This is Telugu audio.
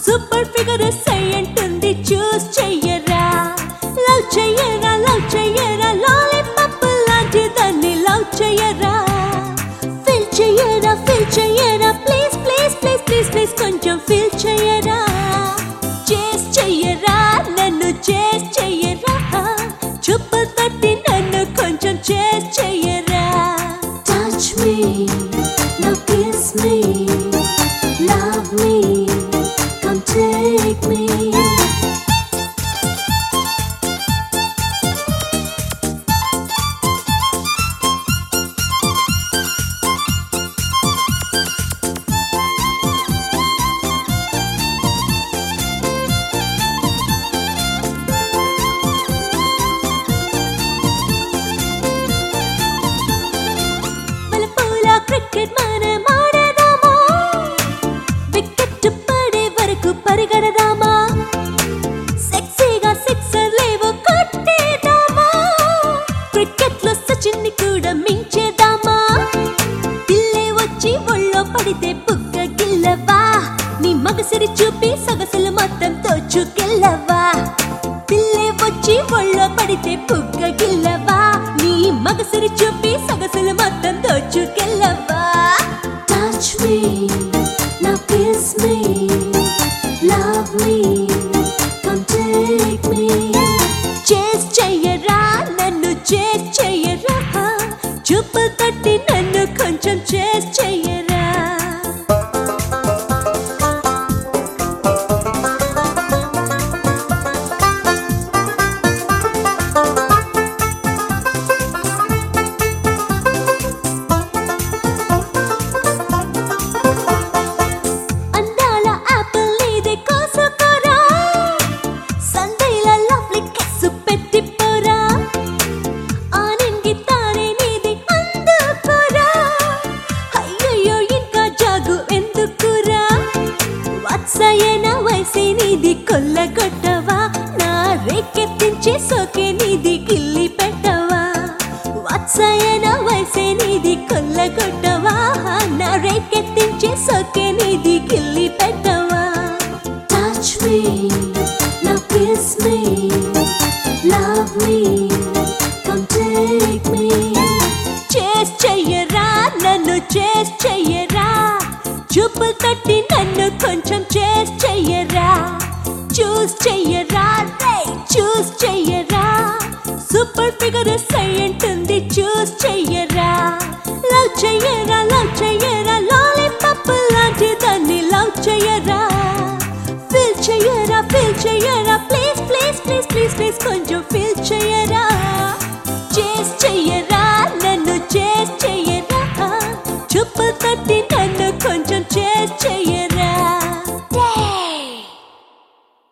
సూపర్ ఫిగర్ సై అంటుంది చూస్ చెయ్యరా లవ్ చెయ్యరా లవ్ చెయ్యరా లాలీపాప్ లాంటి దాన్ని లవ్ చెయ్యరా ఫీల్ చెయ్యరా ఫీల్ చెయ్యరా please please please please please కొంచెం ఫీల్ చెయ్యరా చేస్ చెయ్యరా నన్ను చేస్ చెయ్యరా చుప్పు తట్టి నన్ను కొంచెం చేస్ చెయ్యరా Touch me, now kiss me, love me, come take me. మలపూల క్రికెట్ మనం ఆడదామా వికెట్ పడే వరకు పరిగెడదామా సెక్సీగా సిక్సర్ లేవో కొట్టేద్దామా క్రికెట్ లో సచిన్ ని కూడా మించేద్దామా పిల్లే వచ్చి ఒళ్ళో పడితే పుక్క గిల్లవా నీ మగసిరి చూపి సొగసులు మొత్తం తోచుకెళ్ళవా పిల్లే వచ్చి ఒళ్ళో పడితే పుక్క గిల్లవా నీ మగసిరి చూపి సొగసులు మొత్తం తోచుకెళ్ళవా Touch me, now kiss me, love me, come take me. చేస్ చెయ్యరా నన్ను చేస్ చెయ్యరా చూపు తట్టి నన్ను కొంచెం చేస్ చెయ్యరా అందాల ఆపిల్ నీదే కోసుకోరా సందేల లవ్లీ కిస్ పెట్టిపోరా ఆనంగి తానే నీది అందుకోరా అయ్యయ్యో ఇంకా జాగు ఎందుకురా వత్సయన వయసే నీది కొల్లగొట్టవా నా రేకెత్తించి సోకే నీది గిల్లి పెట్టవా వత్సయన వయసే నీది కొల్లగొట్టవా నా రేకెత్తించి సోకే నీది గిల్లి పెట్టవా Touch me, now kiss me, love me, come take me. చేస్ చెయ్యరా నన్ను చేస్ చెయ్యరా చూపు తట్టి నన్ను కొంచెం చేస్ చెయ్యరా చూస్ చెయ్యరా రే చూస్ చెయ్యరా సూపర్ ఫిగర్ సై అంటుంది చూస్ చెయ్యరా లవ్ చెయ్యరా లవ్ చెయ్యరా లాలీపాప్ లాంటి దాన్ని లవ్ చెయ్యరా ఫీల్ చెయ్యరా ఫీల్ చెయ్యరా please please please please please కొంచెం ఫీల్ చెయ్యరా చేస్ చెయ్యరా